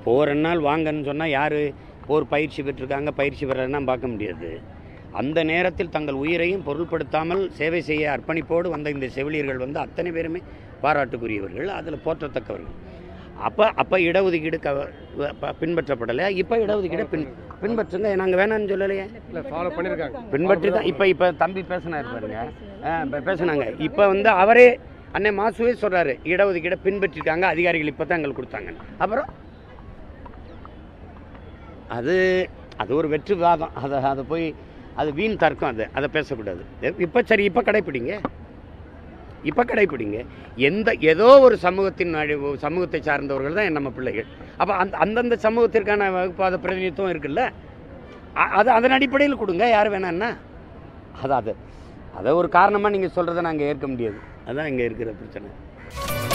போர் நாள் வாங்கன்னு சொன்னால் யார் போர் பயிற்சி பெற்றிருக்காங்க பயிற்சி பெறன்னா பார்க்க முடியாது அந்த நேரத்தில் தங்கள் உயிரையும் பொருள்படுத்தாமல் சேவை செய்ய அர்ப்பணிப்போடு வந்த இந்த செவிலியர்கள் வந்து அத்தனை பேருமே பாராட்டுக்குரியவர்கள் அதில் போற்றத்தக்கவர்கள் அப்போ அப்போ இடஒதுக்கீடு க ப- பின்பற்றப்படலை இப்போ இடஒதுக்கீடு பின் பின்பற்றுங்க நாங்கள் வேணாம்னு சொல்லலையே இல்லை ஃபாலோ பண்ணியிருக்காங்க பின்பற்றி தான் இப்போ இப்போ தம்பி பேசினார் பாருங்க ஆ, இப்ப பேசுனாங்க இப்போ வந்து அவரே அன்னை மாசுவே சொல்றாரு இடஒதுக்கீடை பின்பற்றிருக்காங்க அதிகாரிகள் இப்போ தான் எங்களுக்கு கொடுத்தாங்க அப்புறம் அது அது ஒரு வெற்று வாதம் அதை அதை போய் அது வீண் தர்க்கம் அது அதை பேசக்கூடாது இப்போ சரி இப்போ கடைப்பிடிங்க இப்போ கடைப்பிடிங்க எந்த ஏதோ ஒரு சமூகத்தின் அழி- சமூகத்தை சார்ந்தவர்கள் தான் நம்ம பிள்ளைகள் அப்போ அந்த அந்தந்த சமூகத்திற்கான வகுப்பாத பிரதிநிதித்துவம் இருக்குல்ல அ- அது அதன் அடிப்படையில் கொடுங்க யார் வேணான்னா அது அது அதை ஒரு காரணமாக நீங்கள் சொல்கிறத நாங்கள் ஏற்க முடியாது அதான் இங்கே இருக்கிற பிரச்சனை